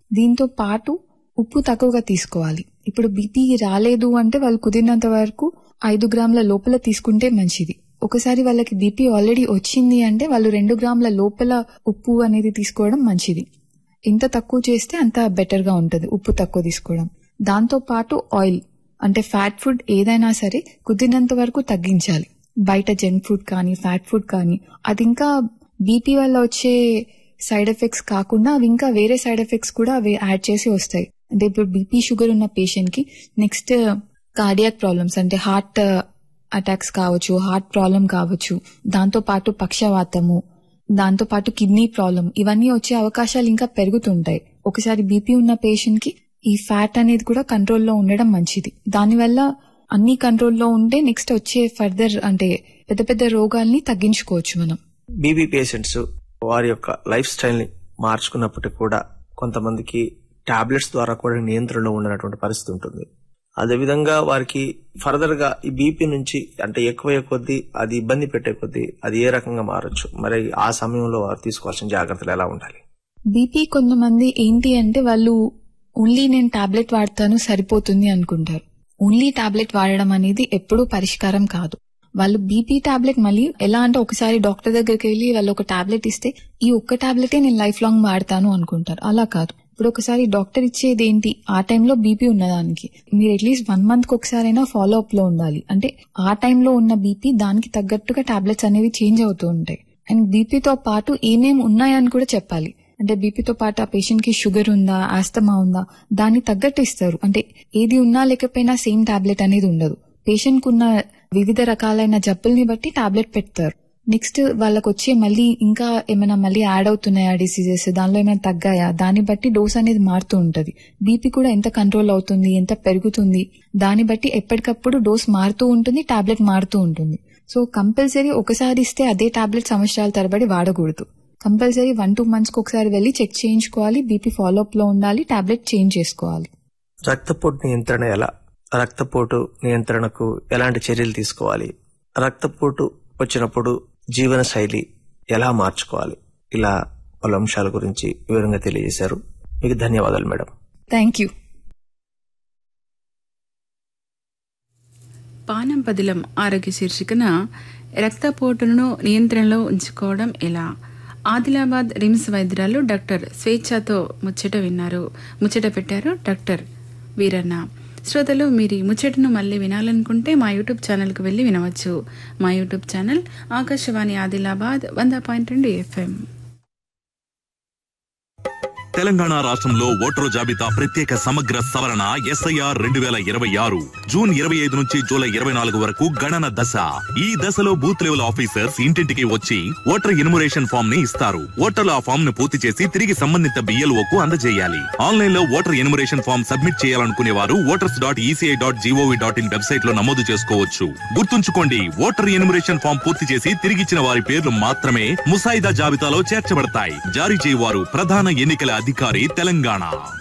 దీంతో పాటు ఉప్పు తక్కువగా తీసుకోవాలి ఇప్పుడు బీపీ రాలేదు అంటే వాళ్ళు కుదిరినంత వరకు ఐదు గ్రాముల లోపల తీసుకుంటే మంచిది ఒకసారి వాళ్ళకి బీపీ ఆల్రెడీ వచ్చింది అంటే వాళ్ళు రెండు గ్రాముల లోపల ఉప్పు అనేది తీసుకోవడం మంచిది ఎంత తక్కువ చేస్తే అంత బెటర్ గా ఉంటుంది ఉప్పు తక్కువ తీసుకోవడం దాంతో పాటు ఆయిల్ అంటే ఫ్యాట్ ఫుడ్ ఏదైనా సరే కుదిరినంత వరకు తగ్గించాలి బయట జంక్ ఫుడ్ కానీ ఫ్యాట్ ఫుడ్ కానీ అది ఇంకా బీపీ వల్ల వచ్చే సైడ్ ఎఫెక్ట్స్ కాకుండా అవి ఇంకా వేరే సైడ్ ఎఫెక్ట్స్ కూడా అవి యాడ్ చేసి వస్తాయి అంటే ఇప్పుడు బీపీ షుగర్ ఉన్న పేషెంట్ కి నెక్స్ట్ కార్డియాక్ ప్రాబ్లమ్స్ అంటే హార్ట్ అటాక్స్ కావచ్చు హార్ట్ ప్రాబ్లం కావచ్చు దాంతో పాటు పక్షవాతము దాంతో పాటు కిడ్నీ ప్రాబ్లం ఇవన్నీ వచ్చే అవకాశాలు ఇంకా పెరుగుతుంటాయి ఒకసారి బీపీ ఉన్న పేషెంట్ కి ఈ ఫ్యాట్ అనేది కూడా కంట్రోల్లో ఉండడం మంచిది దానివల్ల అన్ని కంట్రోల్లో ఉంటే నెక్స్ట్ వచ్చే ఫర్దర్ అంటే పెద్ద పెద్ద రోగాల్ని తగ్గించుకోవచ్చు మనం బీబీ పేషెంట్స్ వారి యొక్క లైఫ్ స్టైల్ ని మార్చుకున్నప్పటికీ కూడా కొంతమందికి టాబ్లెట్స్ ద్వారా కూడా నియంత్రణలో ఉండనటువంటి పరిస్థితి ఉంటుంది అదేవిధంగా వారికి ఫర్దర్ గా ఈ బీపీ నుంచి అంటే ఎక్కువ కొద్దీ అది ఇబ్బంది పెట్టే కొద్దీ అది ఏ రకంగా మారచ్చు మరి ఆ సమయంలో వారు తీసుకోవాల్సిన జాగ్రత్తలు ఎలా ఉండాలి బీపీ కొంతమంది ఏంటి అంటే వాళ్ళు ఓన్లీ నేను టాబ్లెట్ వాడతాను సరిపోతుంది అనుకుంటారు ఓన్లీ టాబ్లెట్ వాడడం అనేది ఎప్పుడూ పరిష్కారం కాదు వాళ్ళు బీపీ టాబ్లెట్ మళ్ళీ ఎలా అంటే ఒకసారి డాక్టర్ దగ్గరికి వెళ్ళి వాళ్ళు ఒక టాబ్లెట్ ఇస్తే ఈ ఒక్క టాబ్లెటే నేను లైఫ్ లాంగ్ వాడతాను అనుకుంటారు అలా కాదు ఇప్పుడు ఒకసారి డాక్టర్ ఇచ్చేది ఏంటి ఆ టైంలో బీపీ ఉన్నదానికి మీరు అట్లీస్ట్ వన్ మంత్ కి ఒకసారైనా ఫాలో అప్ లో ఉండాలి అంటే ఆ టైంలో ఉన్న బీపీ దానికి తగ్గట్టుగా టాబ్లెట్స్ అనేవి చేంజ్ అవుతూ ఉంటాయి అండ్ బీపీతో పాటు ఏమేమి ఉన్నాయని కూడా చెప్పాలి అంటే బీపీతో పాటు ఆ పేషెంట్ కి షుగర్ ఉందా ఆస్తమా ఉందా దాన్ని తగ్గట్టు ఇస్తారు అంటే ఏది ఉన్నా లేకపోయినా సేమ్ టాబ్లెట్ అనేది ఉండదు పేషెంట్ కున్న వివిధ రకాలైన జబ్బుల్ని బట్టి టాబ్లెట్ పెడతారు నెక్స్ట్ వాళ్ళకి వచ్చే మళ్ళీ ఇంకా ఏమైనా మళ్ళీ యాడ్ అవుతున్నాయా డిసీజెస్ దానిలో ఏమైనా తగ్గాయా దాన్ని బట్టి డోస్ అనేది మారుతూ ఉంటది బీపీ కూడా ఎంత కంట్రోల్ అవుతుంది ఎంత పెరుగుతుంది దాన్ని బట్టి ఎప్పటికప్పుడు డోస్ మారుతూ ఉంటుంది టాబ్లెట్ మారుతూ ఉంటుంది సో కంపల్సరీ ఒకసారి ఇస్తే అదే టాబ్లెట్ సంవత్సరాల తరబడి వాడకూడదు కంపల్సరీ వన్ టూ మంత్స్ కి ఒకసారి వెళ్ళి చెక్ చేయించుకోవాలి బీపీ ఫాలో అప్ లో ఉండాలి టాబ్లెట్ చేంజ్ చేసుకోవాలి రక్తపోటు నియంత్రణ ఎలా రక్తపోటు నియంత్రణకు ఎలాంటి చర్యలు తీసుకోవాలి రక్తపోటు వచ్చినప్పుడు జీవన శైలి ఎలా మార్చుకోవాలి ఇలా పలు అంశాల గురించి వివరంగా తెలియజేశారు మీకు ధన్యవాదాలు మేడం థ్యాంక్ యూ పానం పదిలం ఆరోగ్య శీర్షికన రక్తపోటును నియంత్రణలో ఉంచుకోవడం ఎలా ఆదిలాబాద్ రిమ్స్ వైద్యురాలు డాక్టర్ స్వేచ్ఛతో ముచ్చట విన్నారు ముచ్చట పెట్టారు డాక్టర్ వీరన్న శ్రోతలు మీరు ఈ ముచ్చటను మళ్ళీ వినాలనుకుంటే మా యూట్యూబ్ ఛానల్కి వెళ్ళి వినవచ్చు మా యూట్యూబ్ ఛానల్ ఆకాశవాణి ఆదిలాబాద్ వంద పాయింట్ రెండు ఎఫ్ఎం తెలంగాణ రాష్ట్రంలో ఓటరు జాబితా ప్రత్యేక సమగ్ర సవరణ ఎస్ఐఆర్ రెండు వేల ఇరవై ఆరు జూన్ ఇరవై ఐదు నుంచి జూలై ఇరవై నాలుగు వరకు గణన దశ ఈ దశలో బూత్ లెవెల్ ఆఫీసర్స్ ఇంటింటికి వచ్చి ఓటర్ ఇనుమరేషన్ ఫామ్ ని ఇస్తారు ఓటర్లు ఆ ఫామ్ ను పూర్తి చేసి తిరిగి సంబంధిత బిఎల్ఓ కు అందజేయాలి ఆన్లైన్ లో ఓటర్ ఎనుమరేషన్ ఫామ్ సబ్మిట్ చేయాలనుకునే వారు voters dot ECI dot G O V dot in website లో నమోదు చేసుకోవచ్చు గుర్తుంచుకోండి ఓటర్ ఎనుమరేషన్ ఫామ్ పూర్తి చేసి తిరిగిచ్చిన వారి పేర్లు మాత్రమే ముసాయిదా జాబితాలో చేర్చబడతాయి జారీ చేయవారు ప్రధాన ఎన్నికల అధికారి తెలంగాణ